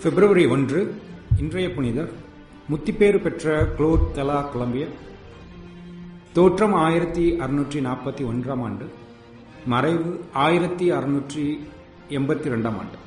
பிப்ரவரி ஒன்று இன்றைய புனிதர் முத்திப்பேறு பெற்ற குளோத் தெலா கொலம்பிய தோற்றம் ஆயிரத்தி அறுநூற்றி நாற்பத்தி ஒன்றாம் ஆண்டு மறைவு ஆயிரத்தி அறுநூற்றி எண்பத்தி ரெண்டாம் ஆண்டு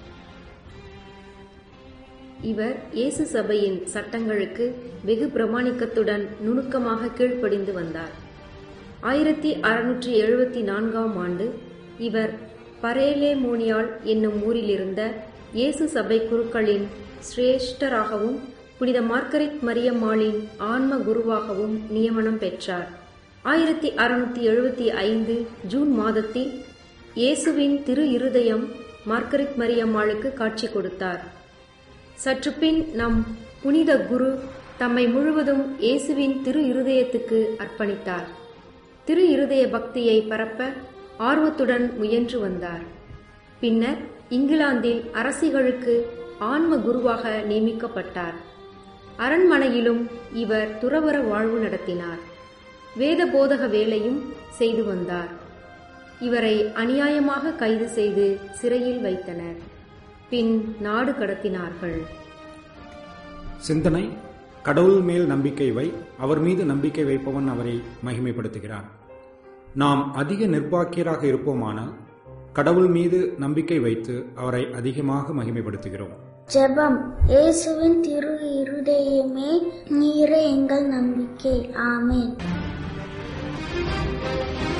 இவர் இயேசு சபையின் சட்டங்களுக்கு வெகு பிரமாணிக்கத்துடன் நுணுக்கமாக கீழ்ப்படிந்து வந்தார் ஆயிரத்தி அறுநூற்றி எழுபத்தி நான்காம் ஆண்டு இவர் பரேலேமோனியால் என்னும் ஊரிலிருந்த இயேசு சபை குருக்களின் சிரேஷ்டராகவும் புனித மார்கரிட் மரியம்மாளின் ஆன்ம குருவாகவும் நியமனம் பெற்றார் ஆயிரத்தி அறுநூத்தி எழுபத்தி ஐந்து ஜூன் மாதத்தில் இயேசுவின் திரு இருதயம் மார்கரிட் மரியம்மாளுக்கு காட்சி கொடுத்தார் சற்று பின் நம் புனித குரு தம்மை முழுவதும் இயேசுவின் திரு இருதயத்துக்கு அர்ப்பணித்தார் திரு இருதய பக்தியை பரப்ப ஆர்வத்துடன் முயன்று வந்தார் பின்னர் இங்கிலாந்தில் அரசிகளுக்கு ஆன்ம குருவாக நியமிக்கப்பட்டார் அரண்மனையிலும் இவர் துறவற வாழ்வு நடத்தினார் வேத போதக வேலையும் செய்து வந்தார் இவரை அநியாயமாக கைது செய்து சிறையில் வைத்தனர் பின் நாடு கடத்தினார்கள் சிந்தனை கடவுள் மேல் நம்பிக்கை வை அவர் மீது நம்பிக்கை வைப்பவன் அவரை மகிமைப்படுத்துகிறான் நாம் அதிக நிர்பாக்கியராக இருப்போமானால் கடவுள் மீது நம்பிக்கை வைத்து அவரை அதிகமாக மகிமைப்படுத்துகிறோம் ஜெபம் இயேசுவின் திரு இருதயமே நீரே எங்கள் நம்பிக்கை ஆமென்